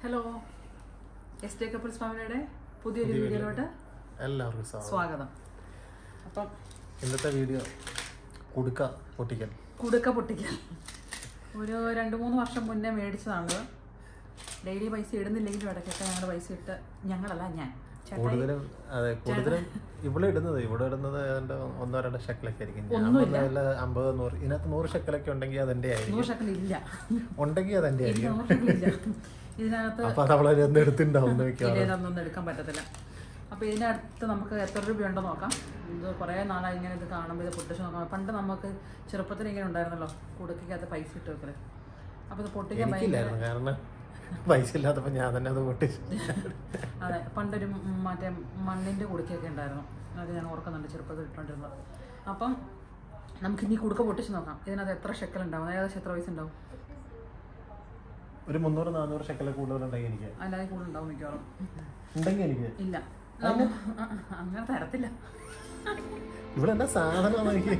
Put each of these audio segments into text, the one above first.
Hello S D couples ഫാമിലിയുടെ പുതിയൊരു വീഡിയോയിലോട്ട് എല്ലാവർക്കും സ്വാഗതം സ്വാഗതം അപ്പം ഇന്നത്തെ വീഡിയോ കുടുക്ക പൊട്ടിക്കൽ കുടുക്ക പൊട്ടിക്കൽ ഒരു രണ്ട് മൂന്ന് വർഷം മുന്നേ മേടിച്ചതാണ് ഡെയിലി പൈസ ഇടുന്നില്ലെങ്കിലും ഇടയ്ക്കൊക്കെ ഞങ്ങൾ പൈസ ഇട്ട് ഞങ്ങളല്ല ഞാൻ ചേട്ടായി കൂടുതലും അതെ കൂടുതലും ഇവിടെ ഇടുന്നത് ഇവിടെ ഇടുന്നത് ഏതാണ്ട് ഒന്നോ രണ്ടോ ഷക്കലൊക്കെ ആയിരിക്കും ഞാൻ ഒന്നുമില്ല. വല്ല അമ്പത് നൂറ് ഇതിനകത്ത് നൂറ് ഷക്കലൊക്കെ ഉണ്ടെങ്കിൽ അതെന്റെ ആയിരിക്കും നൂറ് ശക്കൽ ഇല്ല ഉണ്ടെങ്കിൽ അതെന്റെ ഇല്ല ആയിരിക്കും നൂറ് ശക്കൽ ഇല്ല ഇതിനകത്ത് അപ്പൊ അത് അവളെ ഒന്ന് എടുത്തിണ്ടാവും മിക്കവാറും ഇതിനൊന്നും എടുക്കാൻ പറ്റത്തില്ല അപ്പോൾ ഇതിനടുത്ത് നമുക്ക് എത്ര രൂപയുണ്ടോ നോക്കാം ഇത് കുറേ നാളായി ഇങ്ങനെ ഇത് കാണുമ്പോൾ ഇത് പൊട്ടിച്ച് നോക്കാം പണ്ട് നമുക്ക് ചെറുപ്പത്തിൽ ഇങ്ങനെ ഉണ്ടായിരുന്നല്ലോ കുടുക്കകത്ത് പൈസ ഇട്ട് വെക്കല് അപ്പോൾ ഇത് പൊട്ടിക്കാൻ ഭയങ്കര എനിക്കില്ലായിരുന്നു കാരണം പൈസ ഇല്ലാത്തപ്പോ ഞാൻ തന്നെ അത് പൊട്ടിച്ചു അതെ പണ്ടൊരു ഉം മറ്റേ മണ്ണിൻ്റെ കുടുക്കയൊക്കെ ഉണ്ടായിരുന്നു അത് ഞാൻ ഓർക്കുന്നുണ്ട് ചെറുപ്പത്തിൽ ഇട്ടുകൊണ്ടിരുന്നത് അപ്പം നമുക്ക് ഇനി കുടുക്ക പൊട്ടിച്ച് നോക്കാം ഇതിനകത്ത് എത്ര ഷെക്കൽ ഉണ്ടാവും ഏകദേശം എത്ര പൈസ ഉണ്ടാവും ഒരു മുന്നൂറ് നാനൂറ് ഷക്കല കൂടുതലുണ്ടെങ്കിൽ എനിക്ക് അല്ലാതെ കൂടുതൽ ഉണ്ടാവും മിക്കവാറും ഉണ്ടെങ്കിൽ എനിക്ക് ഇല്ല നമ്മ- ആ, ആ, അങ്ങനെ തരത്തില്ല ഇവിടെ എന്താ സാധനം എനിക്ക്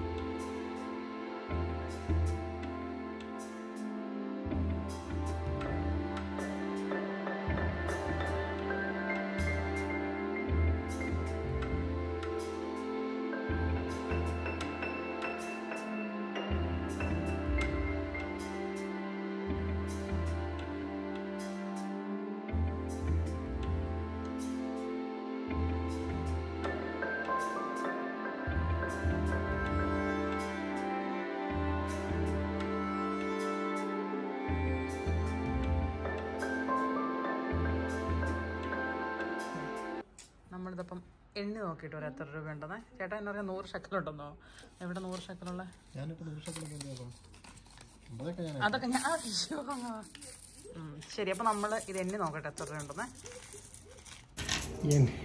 നമ്മളിതപ്പം എണ്ണി നോക്കിയിട്ട് വരാം എത്ര രൂപ ഉണ്ടെന്ന് ചേട്ടാ എന്നാ പറയാ നൂറ് ഷക്കലുണ്ടെന്നോ എവിടെ നൂറ് ഷക്കലുള്ള ഞാനിപ്പോ നൂറ് ഷക്കലൊക്കെ അമ്പതൊക്കെ ഞാൻ അതൊക്കെ ഞാൻ ആ, അയ്യോ. ഉം, ശരി അപ്പൊ നമ്മൾ ഇത് എണ്ണി നോക്കട്ടെ എത്ര രൂപ ഉണ്ടെന്ന് എൻ-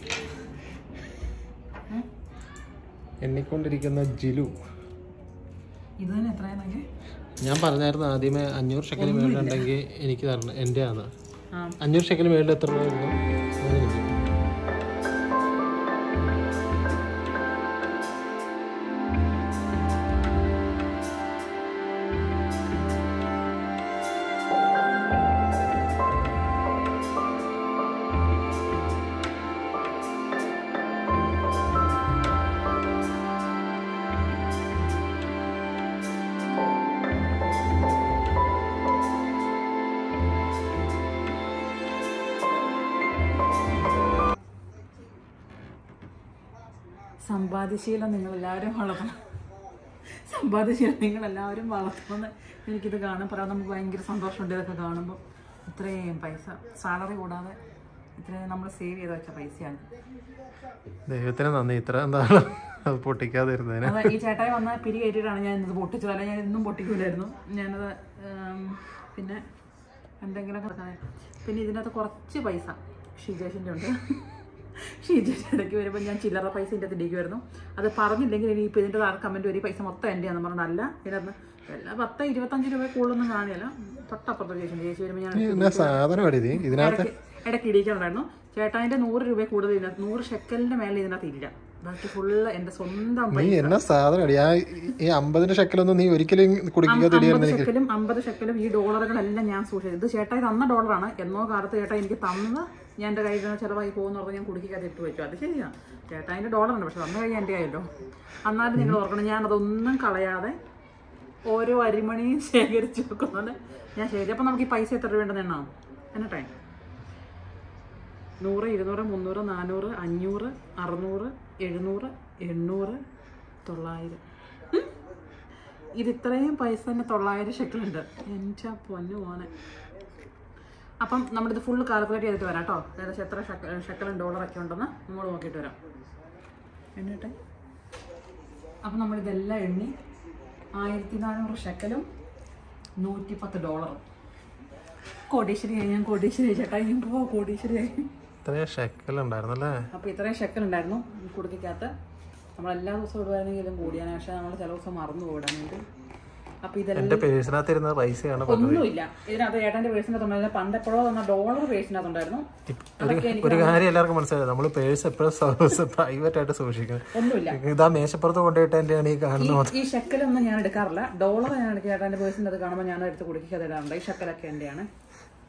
എണ്ണിക്കൊണ്ടിരിക്കുന്ന ജിലു ഇത് തന്നെ എത്രയാണെങ്കിൽ ഞാൻ പറഞ്ഞായിരുന്നു ആദ്യമേ അഞ്ഞൂറ് ഷെക്കൽ മേളിലുണ്ടെങ്കിൽ എനിക്ക് തരണം എൻ്റെ ആണ് ആ അഞ്ഞൂറ് ഷെക്കൽ മേളിൽ എത്ര രൂപ വരുന്നു അത് എനിക്ക്. സമ്പാദ്യശീലം നിങ്ങൾ എല്ലാവരും വളർത്തണം സമ്പാദ്യശീലം നിങ്ങൾ എല്ലാവരും വളർത്തണമെന്ന് എനിക്കിത് കാണാൻ പറയാം നമുക്ക് ഭയങ്കര സന്തോഷമുണ്ട് ഇതൊക്കെ കാണുമ്പോൾ ഇത്രയും പൈസ സാലറി കൂടാതെ ഇത്രയും നമ്മൾ സേവ് ചെയ്ത് വെച്ച പൈസയാണ് ദൈവത്തിന് നന്ദി ഇത്ര എന്താണ് അത് പൊട്ടിക്കാതിരുന്നതിന് അത് ഈ ചേട്ടായി വന്ന പിരി കയറ്റിയിട്ടാണ് ഞാൻ ഇത് പൊട്ടിച്ചത് അല്ല ഞാൻ ഇന്നും പൊട്ടിക്കൂലായിരുന്നു ഞാനത് ഉം, പിന്നെ എന്തെങ്കിലുമൊക്കെ നടക്കാതെ പിന്നെ ഇതിനകത്ത് കുറച്ച് പൈസ ഷീജേഷിൻ്റെ ഉണ്ട് ഷീജേഷ് ഇടയ്ക്ക് വരുമ്പോൾ ഞാൻ ചില്ലറ പൈസ ഇതിൻ്റെ അകത്ത് വരുന്നു അത് പറഞ്ഞില്ലെങ്കിൽ ഇനി ഇപ്പോൾ ഇതിൻ്റെ താഴെ കമൻറ്റ് വരും ഈ പൈസ മൊത്തം എൻ്റെയാന്ന് പറഞ്ഞാൽ അല്ല ഇതിനകത്ത് എല്ലാ പത്ത് ഇരുപത്തഞ്ച് രൂപ കൂടുതലൊന്നും കാണില്ല തൊട്ടപ്പുറത്ത് ചേച്ചി ചേച്ചി വരുമ്പോൾ ഞാൻ എന്നാ സാധനം അടി ഇതിനകത്ത് ഇടയ്ക്ക് ഇടയ്ക്ക് ഇടിയിക്കണമായിരുന്നു ചേട്ടായിൻ്റെ നൂറ് രൂപ കൂടുതൽ ഇതിനകത്ത് നൂറ് ഷെക്കലിൻ്റെ മേലെ ഇതിനകത്ത് ഇല്ല ബാക്കി ഫുള്ള് എൻ്റെ സ്വന്തം നീ എന്നാ സാധനം അടി ആ ഈ അമ്പതിന്റെ ഷെക്കലൊന്നും നീ ഒരിക്കലും കുടിക്കാതെ അമ്പത് ഷെക്കലും അമ്പത് ഷെക്കലും ഈ ഡോളറുകളെല്ലാം ഞാൻ സൂക്ഷിച്ചത് ഇത് ചേട്ടായി തന്ന ഡോളറാണ് എന്നോ കാലത്ത് ചേട്ടായി എനിക്ക് തന്നത് ഞാൻ എൻ്റെ കയ്യിൽ നിന്ന് ചിലവായി പോകുന്ന പറഞ്ഞ് ഞാൻ കുടുക്കിക്കാതെ ഇട്ട് വെച്ചു അത് ശരിയാണ് ചേട്ടായിൻ്റെ ഡോളറുണ്ട് പക്ഷെ തന്ന കഴിഞ്ഞാൽ എൻ്റെ ആയല്ലോ എന്നാലും നിങ്ങൾ ഓർക്കണം ഞാനതൊന്നും കളയാതെ ഓരോ അരിമണിയും ശേഖരിച്ച് വെക്കുന്നുണ്ട് ഞാൻ ശരി അപ്പം നമുക്ക് ഈ പൈസ എത്ര രൂപ ഉണ്ടെന്ന് എണ്ണാം എന്നിട്ടേ നൂറ് ഇരുന്നൂറ് മുന്നൂറ് നാനൂറ് അഞ്ഞൂറ് അറുന്നൂറ് എഴുന്നൂറ് എണ്ണൂറ് തൊള്ളായിരം ഉം. ഇത് ഇത്രയും പൈസ തന്നെ തൊള്ളായിരം ഷെക്കലുണ്ട് എൻ്റെ പൊന്നു മോനെ അപ്പം നമ്മളിത് ഫുള്ള് കാൽക്കുലേറ്റ് ചെയ്തിട്ട് വരാം കേട്ടോ ഏകദേശം എത്ര ഷെക്ക ഷെക്കലും ഡോളറൊക്കെ ഉണ്ടെന്ന് നമ്മൾ നോക്കിയിട്ട് വരാം എന്നിട്ട് അപ്പം നമ്മളിതെല്ലാം എണ്ണി ആയിരത്തി നാനൂറ് ഷെക്കലും നൂറ്റി പത്ത് ഡോളറും കോടീശ്വരിയായി ഞാൻ കോടീശ്വരിയായി ചേട്ടാ ഞാൻ പോവാ കോടീശ്വരിയായി ഇത്രയും ഷെക്കൽ ഉണ്ടായിരുന്നല്ലേ അപ്പോൾ ഇത്രയും ഷെക്കൽ ഉണ്ടായിരുന്നു കുടുക്കിക്കകത്ത് നമ്മൾ എല്ലാ ദിവസവും ഇടുവായിരുന്നെങ്കിലും കൂടിയാണ് പക്ഷെ നമ്മൾ ചില ദിവസം മറന്നു പോയിടാൻ വേണ്ടി അപ്പോൾ ഇതെല്ലാം എന്റെ പേഴ്സിനകത്ത് ഇരുന്ന പൈസയാണ് പറഞ്ഞത് ഒന്നുമില്ല ഇതിനകത്ത് ഏട്ടൻ്റെ പേഴ്സിനകത്തുണ്ടായിരുന്നു പണ്ട് എപ്പോഴോ തന്ന ഡോളർ പേഴ്സിനകത്തുണ്ടായിരുന്നു അതൊക്കെ എനിക്ക് ഒരു കാര്യം എല്ലാവർക്കും മനസ്സിലായി നമ്മൾ പേഴ്സ് എപ്പോഴും പ്രൈവറ്റ് ആയിട്ട് സൂക്ഷിക്കണം ഒന്നുമില്ല ഇതാ മേശപ്പുറത്ത് കൊണ്ടുപോയിട്ട് എന്റെയാണ് ഈ കാണുന്നത് ഈ ഷെക്കലൊന്നും ഞാൻ എടുക്കാറില്ല ഡോളർ ഞാൻ എടുക്കുക ഏട്ടൻ്റെ പേഴ്സിൻ്റെ അത് കാണുമ്പോൾ ഞാൻ എടുത്ത് കുടുക്കിക്കത് ഇടാറുണ്ട് ഈ ഷെക്കലൊക്കെ എൻ്റെയാണ്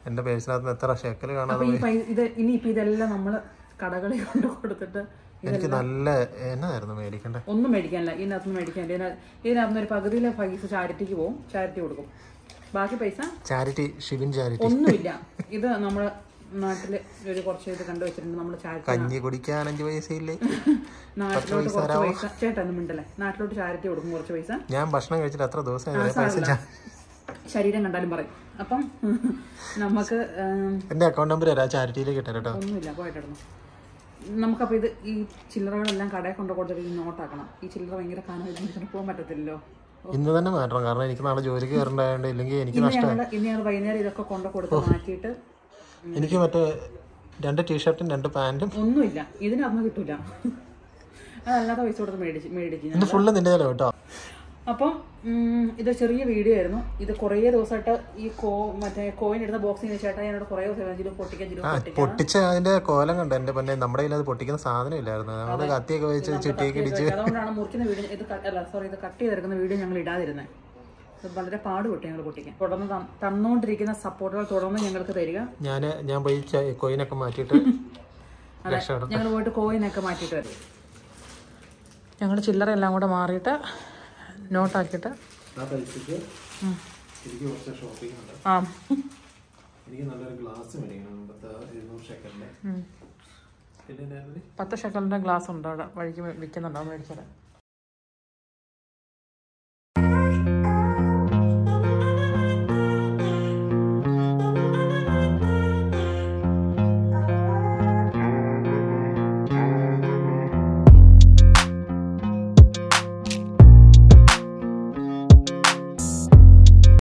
എന്റെ പേഴ്സിനകത്ത് നിന്ന് എത്ര ഷെക്കൽ കാണാതെ അപ്പൊ ഈ പൈ ഇത് ഇനിയിപ്പോ ഇതെല്ലാം നമ്മള് കടകളിൽ കൊണ്ട് കൊടുത്തിട്ട് എനിക്ക് നല്ല എന്നായിരുന്നു മേടിക്കണ്ടേ ഒന്നും മേടിക്കാനില്ല ഇതിനകത്ത് മേടിക്കാനില്ല ഇതിനകത്ത് ഇതിനകത്ത് ഒരു പകുതിയിലെ പൈസ ചാരിറ്റിക്ക് പോകും ചാരിറ്റി കൊടുക്കും ബാക്കി പൈസ ചാരിറ്റി ഷിബിൻ ചാരിറ്റി ഒന്നുമില്ല ഇത് നമ്മുടെ നാട്ടില് ഒരു കുറച്ച് ഇത് കണ്ടു വെച്ചിട്ടുണ്ട് നമ്മുടെ ചാരിറ്റി കഞ്ഞി കുടിക്കാൻ അഞ്ച് പൈസയില്ലേ നാട്ടിലോട്ട് കുറച്ച് പൈസ ചേട്ടാ ഒന്നും മിണ്ടല്ലേ നാട്ടിലോട്ട് ചാരിറ്റി കൊടുക്കും കുറച്ച് പൈസ ഞാൻ ഭക്ഷണം കഴിച്ചിട്ട് എത്ര ദിവസമായി പൈസ ചാ- ശരീരം കണ്ടാലും പറയും അപ്പം നമുക്ക് ഉം, എന്റെ അക്കൗണ്ട് നമ്പർ തരാം ചാരിറ്റിയിലേക്ക് ഇട്ടാ കേട്ടോ ഒന്നുമില്ല പോയിട്ടിടുന്നു നമുക്കപ്പോൾ ഇത് ഈ ചില്ലറകളെല്ലാം കടയിൽ കൊണ്ട് കൊടുത്തിട്ട് ഈ നോട്ടാക്കണം ഈ ചില്ലറ ഭയങ്കര കാനം ഇതിന് പോകാൻ പറ്റത്തില്ലല്ലോ ഇന്ന് തന്നെ മാറ്റണം കാരണം എനിക്ക് നാളെ ജോലിക്ക് കയറണ്ടായോണ്ട് ഇല്ലെങ്കിൽ എനിക്ക് ഇന്ന് നഷ്ടം ഞങ്ങൾ ഇന്ന് ഞങ്ങൾ വൈകുന്നേരം ഇതൊക്കെ കൊണ്ട് കൊടുത്ത് മാറ്റിയിട്ട് എനിക്ക് മറ്റേ രണ്ട് ടീഷർട്ടും രണ്ട് പാന്റും ഒന്നുമില്ല ഇതിനതൊന്നും കിട്ടൂല അതല്ലാതെ പൈസ കൊടുത്ത് മേടിച്ച് മേടിക്കും ഞാൻ ഇത് ഫുള്ള് നിന്റെ ചെലവ് കേട്ടോ അപ്പം ഉം, ഇത് ചെറിയ വീഡിയോ ആയിരുന്നു ഇത് കുറേ ദിവസമായിട്ട് ഈ കോ മറ്റേ കോയിൻ എടുത്ത ബോക്സിൽ ചേട്ടാ എന്നോട് കുറേ ദിവസം ജിലും പൊട്ടിക്കാൻ ജിലും പൊട്ടിക്കാൻ പൊട്ടിച്ച അതിന്റെ കോലം കണ്ട എന്റെ പിന്നെ നമ്മുടെ കയ്യിൽ അത് പൊട്ടിക്കുന്ന സാധനം ഇല്ലായിരുന്നു നമ്മള് കത്തിയൊക്കെ വെച്ച് ചുറ്റിയൊക്കെ ഇടിച്ച് അതുകൊണ്ടാണ് മുറിക്കുന്ന വീഡിയോ ഇത് ക- അല്ല സോറി ഇത് കട്ട് ചെയ്തെടുക്കുന്ന വീഡിയോ ഞങ്ങൾ ഇടാതിരുന്നത് ഇത് വളരെ പാടുപെട്ട് ഞങ്ങൾ പൊട്ടിക്കാൻ തുടർന്ന് തന്ന- തന്നുകൊണ്ടിരിക്കുന്ന സപ്പോർട്ടുകൾ തുടർന്ന് ഞങ്ങൾക്ക് തരിക ഞാൻ ഞാൻ പോയി ച- കോയിനൊക്കെ മാറ്റിയിട്ട് രക്ഷപ്പെടും ഞങ്ങൾ പോയിട്ട് കോയിനൊക്കെ മാറ്റിയിട്ട് വരും ഞങ്ങൾ ചില്ലറ എല്ലാം കൂടെ മാറിയിട്ട് നോട്ടാക്കിയിട്ട് ആ പൈസക്ക് എനിക്ക് കുറച്ച് ഷോപ്പിംഗ് ഉണ്ട് ആ എനിക്ക് നല്ലൊരു ഗ്ലാസ് മേടിക്കണം പത്ത് ഇരുന്നൂറ് ഷെക്കലിന്റെ പിന്നെ എന്നായിരുന്നു? പത്ത് ഷക്കലിൻ്റെ ഗ്ലാസ് ഉണ്ട് അവിടെ വഴിക്ക് വിൽക്കുന്നുണ്ടോ മേടിച്ചത്